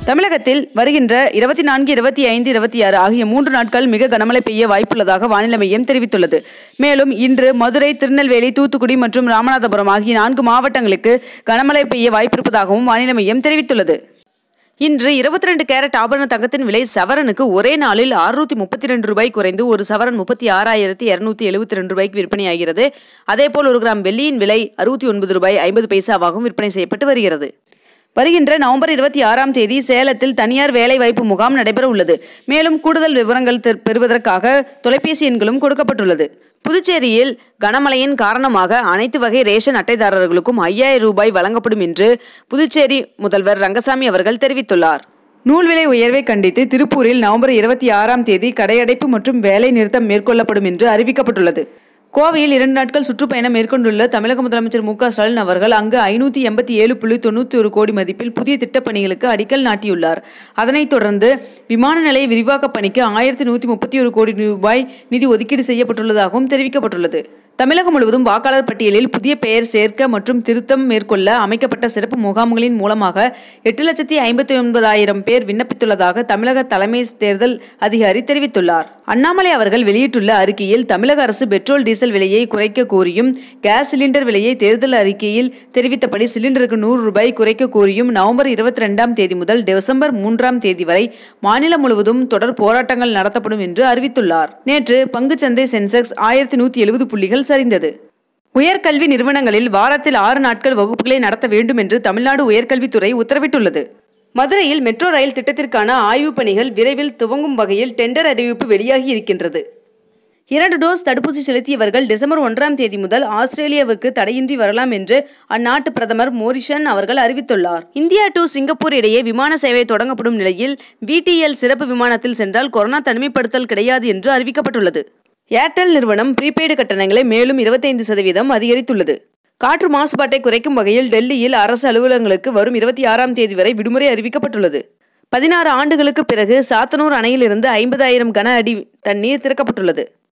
தமிழகத்தில் வருகின்ற இருபத்தி நான்கு இருபத்தி ஐந்து இருபத்தி ஆறு ஆகிய மூன்று நாட்கள் மிக கனமழை பெய்ய வாய்ப்புள்ளதாக வானிலை மையம் தெரிவித்துள்ளது மேலும் இன்று மதுரை திருநெல்வேலி தூத்துக்குடி மற்றும் ராமநாதபுரம் ஆகிய நான்கு மாவட்டங்களுக்கு கனமழை பெய்ய வாய்ப்பிருப்பதாகவும் வானிலை மையம் தெரிவித்துள்ளது இன்று இருபத்தி ரெண்டு கேரட் ஆபரண தங்கத்தின் விலை சவரனுக்கு ஒரே நாளில் அறுநூத்தி முப்பத்தி ரெண்டு ரூபாய் குறைந்து ஒரு சவரன் முப்பத்தி ஆறாயிரத்தி இருநூத்தி எழுபத்தி ரெண்டு ரூபாய்க்கு விற்பனையாகிறது அதேபோல் ஒரு கிராம் வெள்ளியின் விலை அறுபத்தி ஒன்பது ரூபாய் ஐம்பது பைசாவாகவும் விற்பனை செய்யப்பட்டு வருகிறது வருகின்ற நவம்பர் இருபத்தி ஆறாம் தேதி சேலத்தில் தனியார் வேலைவாய்ப்பு முகாம் நடைபெற உள்ளது மேலும் கூடுதல் விவரங்கள் தெ- பெறுவதற்காக தொலைபேசி எண்களும் கொடுக்கப்பட்டுள்ளது புதுச்சேரியில் கனமழையின் காரணமாக அனைத்து வகை ரேஷன் அட்டைதாரர்களுக்கும் ஐயாயிரம் ரூபாய் வழங்கப்படும் என்று புதுச்சேரி முதல்வர் ரங்கசாமி அவர்கள் தெரிவித்துள்ளார் நூல் விலை உயர்வை கண்டித்து திருப்பூரில் நவம்பர் இருபத்தி ஆறாம் தேதி கடையடைப்பு மற்றும் வேலை நிறுத்தம் மேற்கொள்ளப்படும் என்று அறிவிக்கப்பட்டுள்ளது கோவையில் இரண்டு நாட்கள் சுற்றுப்பயணம் மேற்கொண்டுள்ள தமிழக முதலமைச்சர் மு க ஸ்டாலின் அவர்கள் அங்கு ஐநூற்றி எண்பத்தி ஏழு புள்ளி தொண்ணூற்றி ஒரு கோடி மதிப்பில் புதிய திட்டப் பணிகளுக்கு அடிக்கல் நாட்டியுள்ளார் அதனைத் தொடர்ந்து விமான நிலைய விரிவாக்கப் பணிக்கு ஆயிரத்தி நூற்றி முப்பத்தி ஒரு கோடி ரூபாய் நிதி ஒதுக்கீடு செய்யப்பட்டுள்ளதாகவும் தெரிவிக்கப்பட்டுள்ளது தமிழகம் முழுவதும் வாக்காளர் பட்டியலில் புதிய பெயர் சேர்க்க மற்றும் திருத்தம் மேற்கொள்ள அமைக்கப்பட்ட சிறப்பு முகாம்களின் மூலமாக எட்டு லட்சத்தி ஐம்பத்தி ஒன்பதாயிரம் பேர் விண்ணப்பித்துள்ளதாக தமிழக தலைமை தேர்தல் அதிகாரி தெரிவித்துள்ளார் அண்ணாமலை அவர்கள் வெளியிட்டுள்ள அறிக்கையில் தமிழக அரசு பெட்ரோல் டீசல் விலையை குறைக்க கோரியும் கேஸ் சிலிண்டர் விலையை தேர்தல் அறிக்கையில் தெரிவித்தபடி சிலிண்டருக்கு நூறு ரூபாய் குறைக்க கோரியும் நவம்பர் இருபத்தி ரெண்டாம் தேதி முதல் டிசம்பர் மூன்றாம் தேதி வரை மாநிலம் முழுவதும் தொடர் போராட்டங்கள் நடத்தப்படும் என்று அறிவித்துள்ளார் நேற்று பங்குச்சந்தை சென்செக்ஸ் ஆயிரத்தி நூற்றி எழுபது புள்ளிகள் சரிந்தது உயர்கல்வி நிறுவனங்களில் வாரத்தில் ஆறு நாட்கள் வகுப்புகளை நடத்த வேண்டும் என்று தமிழ்நாடு உயர்கல்வித்துறை உத்தரவிட்டுள்ளது மதுரையில் மெட்ரோ ரயில் திட்டத்திற்கான ஆய்வுப் பணிகள் விரைவில் துவங்கும் வகையில் டெண்டர் அறிவிப்பு வெளியாகி இருக்கின்றது இரண்டு டோஸ் தடுப்பூசி செலுத்தியவர்கள் டிசம்பர் ஒன்றாம் தேதி முதல் ஆஸ்திரேலியாவுக்கு தடையின்றி வரலாம் என்று அந்நாட்டு பிரதமர் மோரிஷன் அவர்கள் அறிவித்துள்ளார் இந்தியா டு சிங்கப்பூர் இடையே விமான சேவை தொடங்கப்படும் நிலையில் பிடிஎல் சிறப்பு விமானத்தில் சென்றால் கொரோனா தனிமைப்படுத்தல் கிடையாது என்று அறிவிக்கப்பட்டுள்ளது ஏர்டெல் நிறுவனம் ப்ரீபெய்டு கட்டணங்களை மேலும் இருபத்தைந்து சதவீதம் அதிகரித்துள்ளது காற்று மாசுபாட்டை குறைக்கும் வகையில் டெல்லியில் அரசு அலுவலகங்களுக்கு வரும் இருபத்தி ஆறாம் தேதி வரை விடுமுறை அறிவிக்கப்பட்டுள்ளது பதினாறு ஆண்டுகளுக்கு பிறகு சாத்தனூர் அணையிலிருந்து ஐம்பதாயிரம் கன அடி தண்ணீர் திறக்கப்பட்டுள்ளது